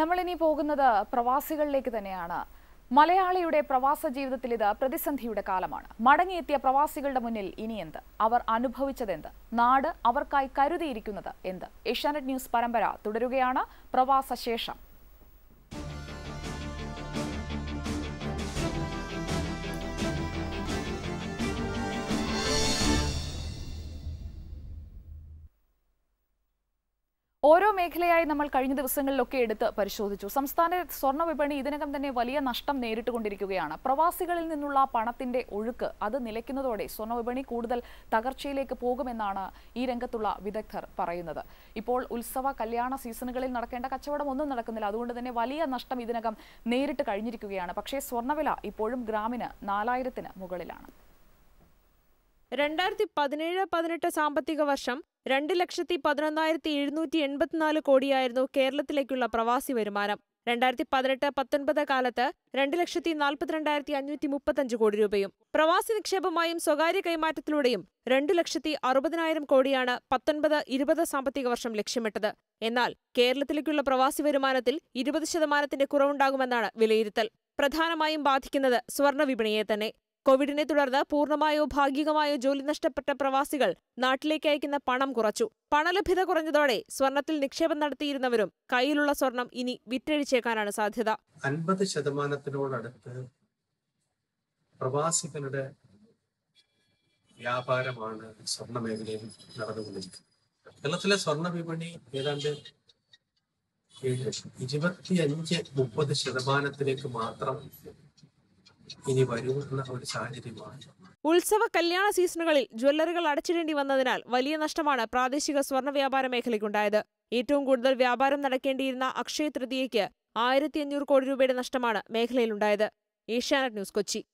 നമ്മളിനി പോകുന്നത് പ്രവാസികളിലേക്ക് തന്നെയാണ് മലയാളിയുടെ പ്രവാസ ജീവിതത്തിൽ ഇത് പ്രതിസന്ധിയുടെ കാലമാണ് മടങ്ങിയെത്തിയ പ്രവാസികളുടെ മുന്നിൽ ഇനി എന്ത് അവർ അനുഭവിച്ചതെന്ത് നാട് അവർക്കായി കരുതിയിരിക്കുന്നത് എന്ത് ഏഷ്യാനെറ്റ് ന്യൂസ് പരമ്പര തുടരുകയാണ് പ്രവാസ ശേഷം ഓരോ മേഖലയായി നമ്മൾ കഴിഞ്ഞ ദിവസങ്ങളിലൊക്കെ എടുത്ത് പരിശോധിച്ചു സംസ്ഥാന സ്വർണ്ണ വിപണി ഇതിനകം തന്നെ വലിയ നഷ്ടം നേരിട്ടുകൊണ്ടിരിക്കുകയാണ് പ്രവാസികളിൽ നിന്നുള്ള പണത്തിന്റെ ഒഴുക്ക് അത് നിലയ്ക്കുന്നതോടെ സ്വർണ്ണ വിപണി കൂടുതൽ തകർച്ചയിലേക്ക് പോകുമെന്നാണ് ഈ രംഗത്തുള്ള വിദഗ്ധർ പറയുന്നത് ഇപ്പോൾ ഉത്സവ കല്യാണ സീസണുകളിൽ നടക്കേണ്ട കച്ചവടം ഒന്നും നടക്കുന്നില്ല അതുകൊണ്ട് തന്നെ വലിയ നഷ്ടം ഇതിനകം നേരിട്ട് കഴിഞ്ഞിരിക്കുകയാണ് പക്ഷേ സ്വർണ്ണവില ഇപ്പോഴും ഗ്രാമിന് നാലായിരത്തിന് മുകളിലാണ് രണ്ടായിരത്തി പതിനേഴ് പതിനെട്ട് സാമ്പത്തിക വർഷം രണ്ട് ലക്ഷത്തി പതിനൊന്നായിരത്തി എഴുന്നൂറ്റി എൺപത്തിനാല് കോടിയായിരുന്നു കേരളത്തിലേക്കുള്ള പ്രവാസി വരുമാനം രണ്ടായിരത്തി പതിനെട്ട് പത്തൊൻപത് കാലത്ത് രണ്ട് ലക്ഷത്തി നാൽപ്പത്തിരണ്ടായിരത്തി അഞ്ഞൂറ്റി മുപ്പത്തഞ്ച് കോടി രൂപയും പ്രവാസി നിക്ഷേപമായും സ്വകാര്യ കൈമാറ്റത്തിലൂടെയും രണ്ടു ലക്ഷത്തി അറുപതിനായിരം കോടിയാണ് പത്തൊൻപത് ഇരുപത് സാമ്പത്തിക വർഷം ലക്ഷ്യമിട്ടത് എന്നാൽ കേരളത്തിലേക്കുള്ള പ്രവാസി വരുമാനത്തിൽ ഇരുപത് ശതമാനത്തിന്റെ കുറവുണ്ടാകുമെന്നാണ് വിലയിരുത്തൽ പ്രധാനമായും ബാധിക്കുന്നത് സ്വർണ്ണ വിപണിയെ തന്നെ കോവിഡിനെ തുടർന്ന് പൂർണ്ണമായോ ഭാഗികമായോ ജോലി നഷ്ടപ്പെട്ട പ്രവാസികൾ നാട്ടിലേക്ക് അയക്കുന്ന പണം കുറച്ചു പണലഭ്യത കുറഞ്ഞതോടെ സ്വർണത്തിൽ നിക്ഷേപം നടത്തിയിരുന്നവരും കയ്യിലുള്ള സ്വർണം ഇനി വിറ്റഴിച്ചേക്കാനാണ് സാധ്യത അൻപത് ശതമാനത്തിനോടടുത്ത് പ്രവാസികളുടെ വ്യാപാരമാണ് സ്വർണ്ണ മേഖലയിൽ നടന്നുകൊണ്ടിരിക്കുന്നത് കേരളത്തിലെ സ്വർണ്ണ വിപണി ഏതാണ്ട് ഇരുപത്തിയഞ്ച് മുപ്പത് ശതമാനത്തിലേക്ക് മാത്രം ഇനി വരുന്ന ഒരു സാഹചര്യമാണ് ഉത്സവ കല്യാണ സീസണുകളിൽ ജ്വല്ലറികൾ അടച്ചിടേണ്ടി വന്നതിനാൽ വലിയ നഷ്ടമാണ് പ്രാദേശിക സ്വർണ്ണ വ്യാപാര മേഖലയ്ക്കുണ്ടായത് ഏറ്റവും കൂടുതൽ വ്യാപാരം നടക്കേണ്ടിയിരുന്ന അക്ഷയ തൃതീയയ്ക്ക് ആയിരത്തി അഞ്ഞൂറ് കോടി രൂപയുടെ നഷ്ടമാണ് മേഖലയിലുണ്ടായത് ഏഷ്യാനെറ്റ് ന്യൂസ് കൊച്ചി